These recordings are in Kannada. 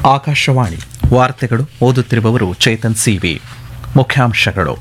ಆಕಾಶವಾಣಿ ವಾರ್ತೆಗಳು ಓದುತ್ತಿರುವವರು ಚೇತನ್ ಸಿವಿ ಮುಖ್ಯಾಂಶಗಳು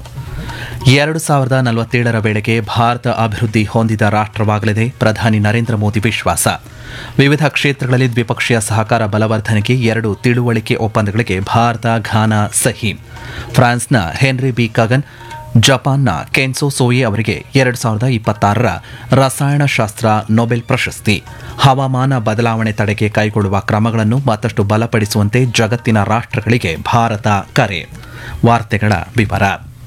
ಎರಡು ಸಾವಿರದ ನಲವತ್ತೇಳರ ವೇಳೆಗೆ ಭಾರತ ಅಭಿವೃದ್ಧಿ ಹೊಂದಿದ ರಾಷ್ಟ್ರವಾಗಲಿದೆ ಪ್ರಧಾನಿ ನರೇಂದ್ರ ಮೋದಿ ವಿಶ್ವಾಸ ವಿವಿಧ ಕ್ಷೇತ್ರಗಳಲ್ಲಿ ದ್ವಿಪಕ್ಷೀಯ ಸಹಕಾರ ಬಲವರ್ಧನೆಗೆ ಎರಡು ತಿಳುವಳಿಕೆ ಒಪ್ಪಂದಗಳಿಗೆ ಭಾರತ ಘಾನಾ ಸಹಿ ಫ್ರಾನ್ಸ್ನ ಹೆನ್ರಿ ಬಿ ಕಗನ್ ಜಪಾನ್ನ ಕೆನ್ಸೋ ಸೋಯಿ ಅವರಿಗೆ ಎರಡು ಸಾವಿರದ ಇಪ್ಪತ್ತಾರರ ರಸಾಯನಶಾಸ್ತ್ರ ನೊಬೆಲ್ ಪ್ರಶಸ್ತಿ ಹವಾಮಾನ ಬದಲಾವಣೆ ತಡೆಗೆ ಕೈಗೊಳ್ಳುವ ಕ್ರಮಗಳನ್ನು ಮತ್ತಷ್ಟು ಬಲಪಡಿಸುವಂತೆ ಜಗತ್ತಿನ ರಾಷ್ಟ್ರಗಳಿಗೆ ಭಾರತ ಕರೆ ವಾರ್ತೆಗಳ ವಿವರ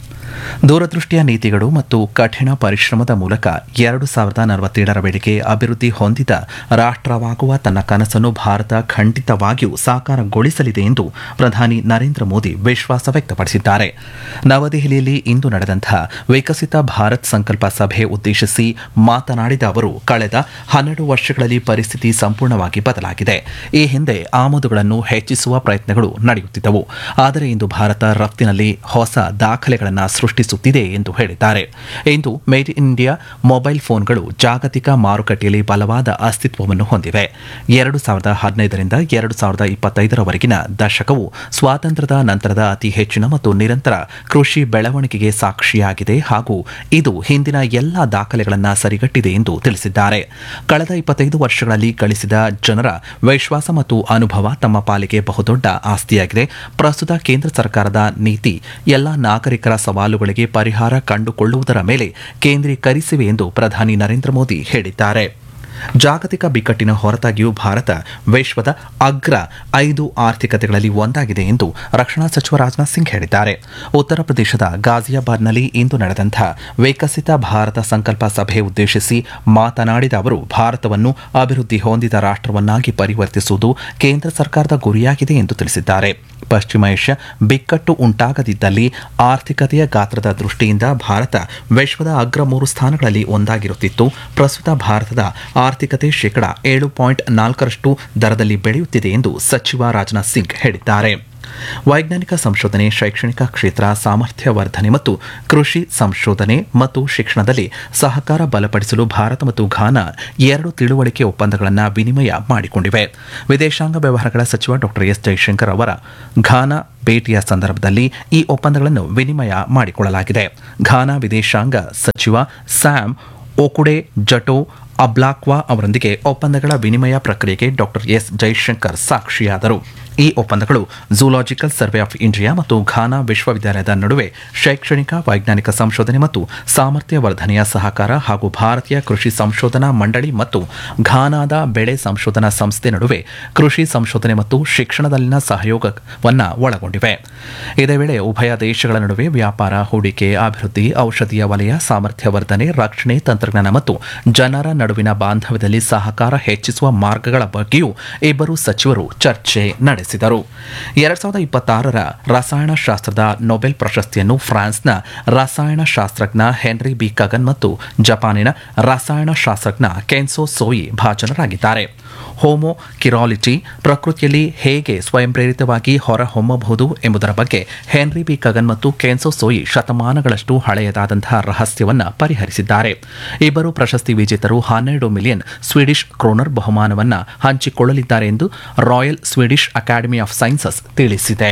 ದೂರದೃಷ್ಟಿಯ ನೀತಿಗಳು ಮತ್ತು ಕಠಿಣ ಪರಿಶ್ರಮದ ಮೂಲಕ ಎರಡು ಸಾವಿರದ ನಲವತ್ತೇಳರ ವೇಳೆಗೆ ಅಭಿವೃದ್ಧಿ ಹೊಂದಿದ ರಾಷ್ಟ್ರವಾಗುವ ತನ್ನ ಕನಸನ್ನು ಭಾರತ ಖಂಡಿತವಾಗಿಯೂ ಸಾಕಾರಗೊಳಿಸಲಿದೆ ಎಂದು ಪ್ರಧಾನಿ ನರೇಂದ್ರ ಮೋದಿ ವಿಶ್ವಾಸ ವ್ಯಕ್ತಪಡಿಸಿದ್ದಾರೆ ನವದೆಹಲಿಯಲ್ಲಿ ಇಂದು ನಡೆದಂತಹ ವಿಕಸಿತ ಭಾರತ್ ಸಂಕಲ್ಪ ಸಭೆ ಉದ್ದೇಶಿಸಿ ಮಾತನಾಡಿದ ಅವರು ಕಳೆದ ಹನ್ನೆರಡು ವರ್ಷಗಳಲ್ಲಿ ಪರಿಸ್ಥಿತಿ ಸಂಪೂರ್ಣವಾಗಿ ಬದಲಾಗಿದೆ ಈ ಹಿಂದೆ ಆಮದುಗಳನ್ನು ಹೆಚ್ಚಿಸುವ ಪ್ರಯತ್ನಗಳು ನಡೆಯುತ್ತಿದ್ದವು ಆದರೆ ಇಂದು ಭಾರತ ರಫ್ತಿನಲ್ಲಿ ಹೊಸ ದಾಖಲೆಗಳನ್ನು ಸೃಷ್ಟಿಸುತ್ತಿದೆ ಎಂದು ಹೇಳಿದ್ದಾರೆ ಇಂದು ಮೇಡ್ ಇನ್ ಇಂಡಿಯಾ ಮೊಬೈಲ್ ಫೋನ್ಗಳು ಜಾಗತಿಕ ಮಾರುಕಟ್ಟೆಯಲ್ಲಿ ಬಲವಾದ ಅಸ್ತಿತ್ವವನ್ನು ಹೊಂದಿವೆ ಎರಡು ಸಾವಿರದ ಹದಿನೈದರಿಂದ ಎರಡು ಸಾವಿರದ ಇಪ್ಪತ್ತೈದರವರೆಗಿನ ದಶಕವು ಸ್ವಾತಂತ್ರ್ಯದ ನಂತರದ ಅತಿ ಹೆಚ್ಚಿನ ಮತ್ತು ನಿರಂತರ ಕೃಷಿ ಬೆಳವಣಿಗೆಗೆ ಸಾಕ್ಷಿಯಾಗಿದೆ ಹಾಗೂ ಇದು ಹಿಂದಿನ ಎಲ್ಲ ದಾಖಲೆಗಳನ್ನು ಸರಿಗಟ್ಟಿದೆ ಎಂದು ತಿಳಿಸಿದ್ದಾರೆ ಕಳೆದ ಇಪ್ಪತ್ತೈದು ವರ್ಷಗಳಲ್ಲಿ ಗಳಿಸಿದ ಜನರ ವಿಶ್ವಾಸ ಮತ್ತು ಅನುಭವ ತಮ್ಮ ಪಾಲಿಗೆ ಬಹುದೊಡ್ಡ ಆಸ್ತಿಯಾಗಿದೆ ಪ್ರಸ್ತುತ ಕೇಂದ್ರ ಸರ್ಕಾರದ ನೀತಿ ಎಲ್ಲ ನಾಗರಿಕರ ಸವಾಲುಗಳಿಗೆ ಪರಿಹಾರ ಕಂಡುಕೊಳ್ಳುವುದರ ಮೇಲೆ ಕೇಂದ್ರೀಕರಿಸಿವೆ ಎಂದು ಪ್ರಧಾನಿ ನರೇಂದ್ರ ಮೋದಿ ಹೇಳಿದ್ದಾರೆ ಜಾಗತಿಕ ಬಿಕ್ಕಟ್ಟಿನ ಹೊರತಾಗಿಯೂ ಭಾರತ ವಿಶ್ವದ ಅಗ್ರ ಐದು ಆರ್ಥಿಕತೆಗಳಲ್ಲಿ ಒಂದಾಗಿದೆ ಎಂದು ರಕ್ಷಣಾ ಸಚಿವ ರಾಜನಾಥ್ ಸಿಂಗ್ ಹೇಳಿದ್ದಾರೆ ಉತ್ತರ ಪ್ರದೇಶದ ಗಾಜಿಯಾಬಾದ್ನಲ್ಲಿ ಇಂದು ನಡೆದಂಥ ವಿಕಸಿತ ಭಾರತ ಸಂಕಲ್ಪ ಸಭೆ ಉದ್ದೇಶಿಸಿ ಮಾತನಾಡಿದ ಅವರು ಭಾರತವನ್ನು ಅಭಿವೃದ್ಧಿ ಹೊಂದಿದ ರಾಷ್ಟ್ರವನ್ನಾಗಿ ಪರಿವರ್ತಿಸುವುದು ಕೇಂದ್ರ ಸರ್ಕಾರದ ಗುರಿಯಾಗಿದೆ ಎಂದು ತಿಳಿಸಿದ್ದಾರೆ ಪಶ್ಚಿಮ ಏಷ್ಯಾ ಬಿಕ್ಕಟ್ಟು ಉಂಟಾಗದಿದ್ದಲ್ಲಿ ಆರ್ಥಿಕತೆಯ ಗಾತ್ರದ ದೃಷ್ಟಿಯಿಂದ ಭಾರತ ವಿಶ್ವದ ಅಗ್ರ ಮೂರು ಸ್ಥಾನಗಳಲ್ಲಿ ಒಂದಾಗಿರುತ್ತಿತ್ತು ಪ್ರಸ್ತುತ ಭಾರತದ ಆರ್ಥಿಕತೆ ಶೇಕಡಾ ಏಳು ಪಾಯಿಂಟ್ ನಾಲ್ಕರಷ್ಟು ದರದಲ್ಲಿ ಬೆಳೆಯುತ್ತಿದೆ ಎಂದು ಸಚಿವ ರಾಜನಾಥ್ ಸಿಂಗ್ ಹೇಳಿದ್ದಾರೆ ವೈಜ್ಞಾನಿಕ ಸಂಶೋಧನೆ ಶೈಕ್ಷಣಿಕ ಕ್ಷೇತ್ರ ಸಾಮರ್ಥ್ಯ ವರ್ಧನೆ ಮತ್ತು ಕೃಷಿ ಸಂಶೋಧನೆ ಮತ್ತು ಶಿಕ್ಷಣದಲ್ಲಿ ಸಹಕಾರ ಬಲಪಡಿಸಲು ಭಾರತ ಮತ್ತು ಘಾನಾ ಎರಡು ತಿಳುವಳಿಕೆ ಒಪ್ಪಂದಗಳನ್ನು ವಿನಿಮಯ ಮಾಡಿಕೊಂಡಿವೆ ವಿದೇಶಾಂಗ ವ್ಯವಹಾರಗಳ ಸಚಿವ ಡಾ ಎಸ್ ಜೈಶಂಕರ್ ಅವರ ಘಾನಾ ಭೇಟಿಯ ಸಂದರ್ಭದಲ್ಲಿ ಈ ಒಪ್ಪಂದಗಳನ್ನು ವಿನಿಮಯ ಮಾಡಿಕೊಳ್ಳಲಾಗಿದೆ ಘಾನಾ ವಿದೇಶಾಂಗ ಸಚಿವ ಸ್ಯಾಮ್ ಓಕುಡೆ ಜಟೋ ಅಬ್ಲಾಕ್ವಾ ಅವರೊಂದಿಗೆ ಒಪ್ಪಂದಗಳ ವಿನಿಮಯ ಪ್ರಕ್ರಿಯೆಗೆ ಡಾ ಎಸ್ ಜೈಶಂಕರ್ ಸಾಕ್ಷಿಯಾದರು ಈ ಒಪ್ಪಂದಗಳು ಝೂಲಾಜಿಕಲ್ ಸರ್ವೆ ಆಫ್ ಇಂಡಿಯಾ ಮತ್ತು ಘಾನಾ ವಿಶ್ವವಿದ್ಯಾಲಯದ ನಡುವೆ ಶೈಕ್ಷಣಿಕ ವೈಜ್ಞಾನಿಕ ಸಂಶೋಧನೆ ಮತ್ತು ಸಾಮರ್ಥ್ಯ ವರ್ಧನೆಯ ಸಹಕಾರ ಹಾಗೂ ಭಾರತೀಯ ಕೃಷಿ ಸಂಶೋಧನಾ ಮಂಡಳಿ ಮತ್ತು ಘಾನಾದ ಬೆಳೆ ಸಂಶೋಧನಾ ಸಂಸ್ಥೆ ನಡುವೆ ಕೃಷಿ ಸಂಶೋಧನೆ ಮತ್ತು ಶಿಕ್ಷಣದಲ್ಲಿನ ಸಹಯೋಗವನ್ನು ಒಳಗೊಂಡಿವೆ ಇದೇ ವೇಳೆ ಉಭಯ ದೇಶಗಳ ನಡುವೆ ವ್ಯಾಪಾರ ಹೂಡಿಕೆ ಅಭಿವೃದ್ಧಿ ಔಷಧೀಯ ವಲಯ ಸಾಮರ್ಥ್ಯ ವರ್ಧನೆ ರಕ್ಷಣೆ ತಂತ್ರಜ್ಞಾನ ಮತ್ತು ಜನರ ನಡುವಿನ ಬಾಂಧವ್ಯದಲ್ಲಿ ಸಹಕಾರ ಹೆಚ್ಚಿಸುವ ಮಾರ್ಗಗಳ ಬಗ್ಗೆಯೂ ಇಬ್ಬರು ಸಚಿವರು ಚರ್ಚೆ ನಡೆಸಿದರು ಎರಡ್ ಸಾವಿರದ ಇಪ್ಪತ್ತಾರರ ರಸಾಯನಶಾಸ್ತ್ರದ ನೊಬೆಲ್ ಪ್ರಶಸ್ತಿಯನ್ನು ಫ್ರಾನ್ಸ್ನ ರಸಾಯನಶಾಸ್ತ್ರಜ್ಞ ಹೆನ್ರಿ ಬಿ ಕಗನ್ ಮತ್ತು ಜಪಾನಿನ ರಸಾಯನಶಾಸ್ತ್ರಜ್ಞ ಕೆನ್ಸೋ ಸೋಯಿ ಭಾಜನರಾಗಿದ್ದಾರೆ ಹೋಮೋ ಕಿರಾಲಿಟಿ ಪ್ರಕೃತಿಯಲ್ಲಿ ಹೇಗೆ ಸ್ವಯಂ ಪ್ರೇರಿತವಾಗಿ ಹೊರಹೊಮ್ಮಬಹುದು ಎಂಬುದರ ಬಗ್ಗೆ ಹೆನ್ರಿ ಬಿ ಕಗನ್ ಮತ್ತು ಕೆನ್ಸೋ ಸೋಯಿ ಶತಮಾನಗಳಷ್ಟು ಹಳೆಯದಾದಂತಹ ರಹಸ್ಯವನ್ನು ಪರಿಹರಿಸಿದ್ದಾರೆ ಇಬ್ಬರು ಪ್ರಶಸ್ತಿ ವಿಜೇತರು ಹನ್ನೆರಡು ಮಿಲಿಯನ್ ಸ್ವೀಡಿಷ್ ಕ್ರೋನರ್ ಬಹುಮಾನವನ್ನು ಹಂಚಿಕೊಳ್ಳಲಿದ್ದಾರೆ ಎಂದು royal Swedish academy of sciences ತಿಳಿಸಿದೆ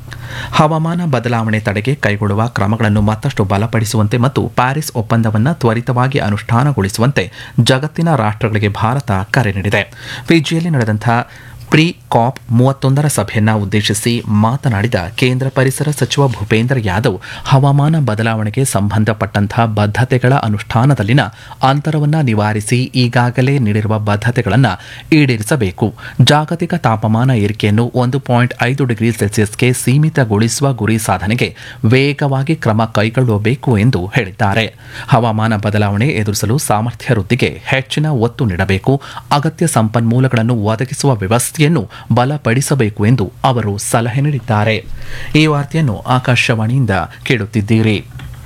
ಹವಾಮಾನ ಬದಲಾವಣೆ ತಡೆಗೆ ಕೈಗೊಳ್ಳುವ ಕ್ರಮಗಳನ್ನು ಮತ್ತಷ್ಟು ಬಲಪಡಿಸುವಂತೆ ಮತ್ತು ಪ್ಯಾರಿಸ್ ಒಪ್ಪಂದವನ್ನು ತ್ವರಿತವಾಗಿ ಅನುಷ್ಠಾನಗೊಳಿಸುವಂತೆ ಜಗತ್ತಿನ ರಾಷ್ಟ್ರಗಳಿಗೆ ಭಾರತ ಕರೆ ನೀಡಿದೆ ಫಿಜಿಯಲ್ಲಿ ನಡೆದಂತಹ ಪ್ರೀ ಕಾಪ್ ಮೂವತ್ತೊಂದರ ಸಭೆಯನ್ನ ಉದ್ದೇಶಿಸಿ ಮಾತನಾಡಿದ ಕೇಂದ್ರ ಪರಿಸರ ಸಚಿವ ಭೂಪೇಂದ್ರ ಯಾದವ್ ಹವಾಮಾನ ಬದಲಾವಣೆಗೆ ಸಂಬಂಧಪಟ್ಟಂತಹ ಬದ್ಧತೆಗಳ ಅನುಷ್ಠಾನದಲ್ಲಿನ ಅಂತರವನ್ನು ನಿವಾರಿಸಿ ಈಗಾಗಲೇ ನೀಡಿರುವ ಬದ್ಧತೆಗಳನ್ನು ಈಡೇರಿಸಬೇಕು ಜಾಗತಿಕ ತಾಪಮಾನ ಏರಿಕೆಯನ್ನು ಒಂದು ಪಾಯಿಂಟ್ ಐದು ಡಿಗ್ರಿ ಸೆಲ್ಸಿಯಸ್ಗೆ ಸೀಮಿತಗೊಳಿಸುವ ಗುರಿ ಸಾಧನೆಗೆ ವೇಗವಾಗಿ ಕ್ರಮ ಕೈಗೊಳ್ಳಬೇಕು ಎಂದು ಹೇಳಿದ್ದಾರೆ ಹವಾಮಾನ ಬದಲಾವಣೆ ಎದುರಿಸಲು ಸಾಮರ್ಥ್ಯ ವೃದ್ಧಿಗೆ ಹೆಚ್ಚಿನ ಒತ್ತು ನೀಡಬೇಕು ಅಗತ್ಯ ಸಂಪನ್ಮೂಲಗಳನ್ನು ಒದಗಿಸುವ ವ್ಯವಸ್ಥೆ ಬಲಪಡಿಸಬೇಕು ಎಂದು ಅವರು ಸಲಹೆ ನೀಡಿದ್ದಾರೆ ಈ ವಾರ್ತೆಯನ್ನು ಆಕಾಶವಾಣಿಯಿಂದ ಕೇಳುತ್ತಿದ್ದೀರಿ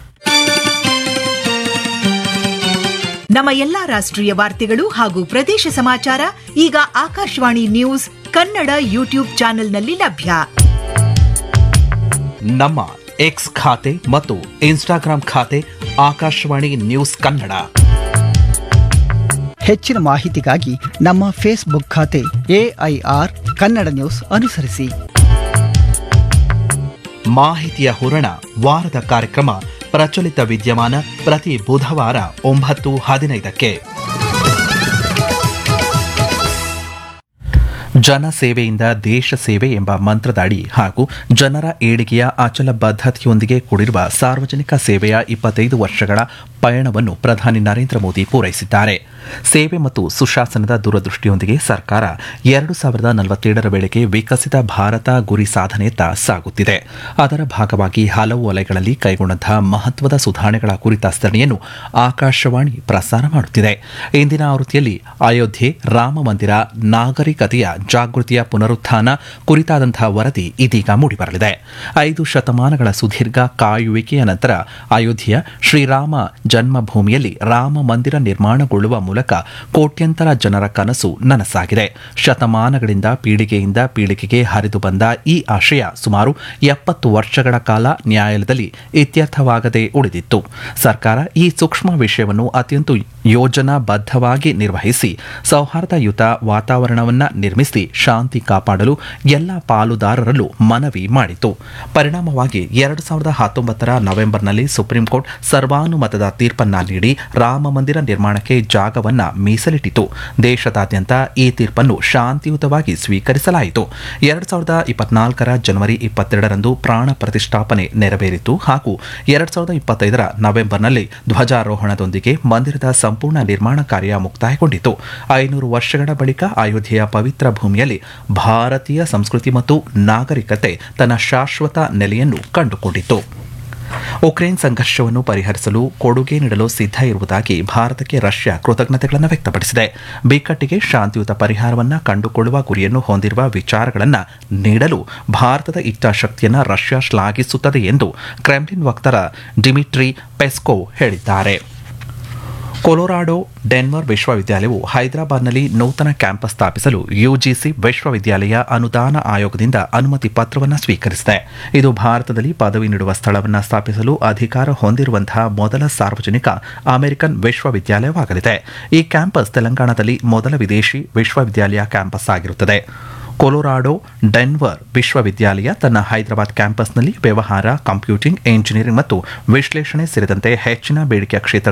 ನಮ್ಮ ಎಲ್ಲಾ ರಾಷ್ಟ್ರೀಯ ವಾರ್ತೆಗಳು ಹಾಗೂ ಪ್ರದೇಶ ಸಮಾಚಾರ ಈಗ ಆಕಾಶವಾಣಿ ನ್ಯೂಸ್ ಕನ್ನಡ ಯೂಟ್ಯೂಬ್ ಚಾನೆಲ್ನಲ್ಲಿ ಲಭ್ಯ ನಮ್ಮ ಎಕ್ಸ್ ಖಾತೆ ಮತ್ತು ಇನ್ಸ್ಟಾಗ್ರಾಂ ಖಾತೆ ಆಕಾಶವಾಣಿ ನ್ಯೂಸ್ ಕನ್ನಡ ಹೆಚ್ಚಿನ ಮಾಹಿತಿಗಾಗಿ ನಮ್ಮ ಫೇಸ್ಬುಕ್ ಖಾತೆ ಎಐಆರ್ ಕನ್ನಡ ನ್ಯೂಸ್ ಅನುಸರಿಸಿ ಮಾಹಿತಿಯ ಹೂರಣ ವಾರದ ಕಾರ್ಯಕ್ರಮ ಪ್ರಚಲಿತ ವಿದ್ಯಮಾನ ಪ್ರತಿ ಬುಧವಾರ ಒಂಬತ್ತು ಹದಿನೈದಕ್ಕೆ ಜನಸೇವೆಯಿಂದ ದೇಶ ಸೇವೆ ಎಂಬ ಮಂತ್ರದಡಿ ಹಾಗೂ ಜನರ ಏಳಿಗೆಯ ಅಚಲ ಬದ್ಧತೆಯೊಂದಿಗೆ ಕೂಡಿರುವ ಸಾರ್ವಜನಿಕ ಸೇವೆಯ ಇಪ್ಪತ್ತೈದು ವರ್ಷಗಳ ಪಯಣವನ್ನು ಪ್ರಧಾನಿ ನರೇಂದ್ರ ಮೋದಿ ಪೂರೈಸಿದ್ದಾರೆ ಸೇವೆ ಮತ್ತು ಸುಶಾಸನದ ದೂರದೃಷ್ಟಿಯೊಂದಿಗೆ ಸರ್ಕಾರ ಎರಡು ಸಾವಿರದ ನಲವತ್ತೇಳರ ವೇಳೆಗೆ ವಿಕಸಿತ ಭಾರತ ಗುರಿ ಸಾಧನೆಯತ್ತ ಸಾಗುತ್ತಿದೆ ಅದರ ಭಾಗವಾಗಿ ಹಲವು ವಲಯಗಳಲ್ಲಿ ಕೈಗೊಂಡಂತಹ ಮಹತ್ವದ ಸುಧಾರಣೆಗಳ ಕುರಿತ ಸರಣಿಯನ್ನು ಆಕಾಶವಾಣಿ ಪ್ರಸಾರ ಮಾಡುತ್ತಿದೆ ಇಂದಿನ ಆವೃತ್ತಿಯಲ್ಲಿ ಅಯೋಧ್ಯೆ ರಾಮ ಮಂದಿರ ನಾಗರಿಕತೆಯ ಜಾಗೃತಿಯ ಪುನರುತ್ಥಾನ ಕುರಿತಾದಂತಹ ವರದಿ ಇದೀಗ ಮೂಡಿಬರಲಿದೆ ಐದು ಶತಮಾನಗಳ ಸುದೀರ್ಘ ಕಾಯುವಿಕೆಯ ನಂತರ ಅಯೋಧ್ಯೆಯ ಶ್ರೀರಾಮ ಜನ್ಮಭೂಮಿಯಲ್ಲಿ ರಾಮ ಮಂದಿರ ನಿರ್ಮಾಣಗೊಳ್ಳುವ ಮೂಲಕ ಕೋಟ್ಯಂತರ ಜನರ ಕನಸು ನನಸಾಗಿದೆ ಶತಮಾನಗಳಿಂದ ಪೀಳಿಗೆಯಿಂದ ಪೀಳಿಗೆಗೆ ಹರಿದು ಬಂದ ಈ ಆಶಯ ಸುಮಾರು ಎಪ್ಪತ್ತು ವರ್ಷಗಳ ಕಾಲ ನ್ಯಾಯಾಲಯದಲ್ಲಿ ಇತ್ಯರ್ಥವಾಗದೆ ಉಳಿದಿತ್ತು ಸರ್ಕಾರ ಈ ಸೂಕ್ಷ್ಮ ವಿಷಯವನ್ನು ಅತ್ಯಂತ ಯೋಜನಾಬದ್ಧವಾಗಿ ನಿರ್ವಹಿಸಿ ಸೌಹಾರ್ದಯುತ ವಾತಾವರಣವನ್ನು ನಿರ್ಮಿಸಿ ಶಾಂತಿ ಕಾಪಾಡಲು ಎಲ್ಲ ಪಾಲುದಾರರಲ್ಲೂ ಮನವಿ ಮಾಡಿತು ಪರಿಣಾಮವಾಗಿ ಎರಡು ಸಾವಿರದ ಹತ್ತೊಂಬತ್ತರ ನವೆಂಬರ್ನಲ್ಲಿ ಸುಪ್ರೀಂ ಕೋರ್ಟ್ ಸರ್ವಾನುಮತದ ತೀರ್ಪನ್ನ ನೀಡಿ ರಾಮ ಮಂದಿರ ನಿರ್ಮಾಣಕ್ಕೆ ಜಾಗವನ್ನ ಮೀಸಲಿಟ್ಟಿತು ದೇಶದಾದ್ಯಂತ ಈ ತೀರ್ಪನ್ನು ಶಾಂತಿಯುತವಾಗಿ ಸ್ವೀಕರಿಸಲಾಯಿತು ಎರಡು ಸಾವಿರದ ಇಪ್ಪತ್ನಾಲ್ಕರ ಜನವರಿ ಇಪ್ಪತ್ತೆರಡರಂದು ಪ್ರಾಣ ಪ್ರತಿಷ್ಠಾಪನೆ ನೆರವೇರಿತು ಹಾಗೂ ಎರಡು ಸಾವಿರದ ಇಪ್ಪತ್ತೈದರ ನವೆಂಬರ್ನಲ್ಲಿ ಧ್ವಜಾರೋಹಣದೊಂದಿಗೆ ಮಂದಿರದ ಸಂಪೂರ್ಣ ನಿರ್ಮಾಣ ಕಾರ್ಯ ಮುಕ್ತಾಯಗೊಂಡಿತು ಐನೂರು ವರ್ಷಗಳ ಬಳಿಕ ಅಯೋಧ್ಯೆಯ ಪವಿತ್ರ ಭೂಮಿಯಲ್ಲಿ ಭಾರತೀಯ ಸಂಸ್ಕೃತಿ ಮತ್ತು ನಾಗರಿಕತೆ ತನ್ನ ಶಾಶ್ವತ ನೆಲೆಯನ್ನು ಕಂಡುಕೊಂಡಿತು ಉಕ್ರೇನ್ ಸಂಘರ್ಷವನ್ನು ಪರಿಹರಿಸಲು ಕೊಡುಗೆ ನೀಡಲು ಸಿದ್ಧ ಇರುವುದಾಗಿ ಭಾರತಕ್ಕೆ ರಷ್ಯಾ ಕೃತಜ್ಞತೆಗಳನ್ನು ವ್ಯಕ್ತಪಡಿಸಿದೆ ಬಿಕ್ಕಟ್ಟಿಗೆ ಶಾಂತಿಯುತ ಪರಿಹಾರವನ್ನು ಕಂಡುಕೊಳ್ಳುವ ಗುರಿಯನ್ನು ಹೊಂದಿರುವ ವಿಚಾರಗಳನ್ನು ನೀಡಲು ಭಾರತದ ಇಚ್ಛಾಶಕ್ತಿಯನ್ನು ರಷ್ಯಾ ಶ್ಲಾಘಿಸುತ್ತದೆ ಎಂದು ಕ್ರೆಮ್ಲಿನ್ ವಕ್ತಾರ ಡಿಮಿಟ್ರಿ ಪೆಸ್ಕೋವ್ ಹೇಳಿದ್ದಾರೆ ಕೊಲೊರಾಡೋ ಡೆನ್ವರ್ ವಿಶ್ವವಿದ್ಯಾಲಯವು ಹೈದರಾಬಾದ್ನಲ್ಲಿ ನೂತನ ಕ್ಯಾಂಪಸ್ ಸ್ಥಾಪಿಸಲು ಯುಜಿಸಿ ವಿಶ್ವವಿದ್ಯಾಲಯ ಅನುದಾನ ಆಯೋಗದಿಂದ ಅನುಮತಿ ಪತ್ರವನ್ನು ಸ್ವೀಕರಿಸಿದೆ ಇದು ಭಾರತದಲ್ಲಿ ಪದವಿ ನೀಡುವ ಸ್ಥಳವನ್ನು ಸ್ಥಾಪಿಸಲು ಅಧಿಕಾರ ಹೊಂದಿರುವಂತಹ ಮೊದಲ ಸಾರ್ವಜನಿಕ ಅಮೆರಿಕನ್ ವಿಶ್ವವಿದ್ಯಾಲಯವಾಗಲಿದೆ ಈ ಕ್ಯಾಂಪಸ್ ತೆಲಂಗಾಣದಲ್ಲಿ ಮೊದಲ ವಿದೇಶಿ ವಿಶ್ವವಿದ್ಯಾಲಯ ಕ್ಯಾಂಪಸ್ ಆಗಿರುತ್ತದೆ ಕೊಲೊರಾಡೋ ಡೆನ್ವರ್ ವಿಶ್ವವಿದ್ಯಾಲಯ ತನ್ನ ಹೈದರಾಬಾದ್ ಕ್ಯಾಂಪಸ್ನಲ್ಲಿ ವ್ಯವಹಾರ ಕಂಪ್ಯೂಟಿಂಗ್ ಎಂಜಿನಿಯರಿಂಗ್ ಮತ್ತು ವಿಶ್ಲೇಷಣೆ ಸೇರಿದಂತೆ ಹೆಚ್ಚಿನ ಬೇಡಿಕೆಯ ಕ್ಷೇತ್ರ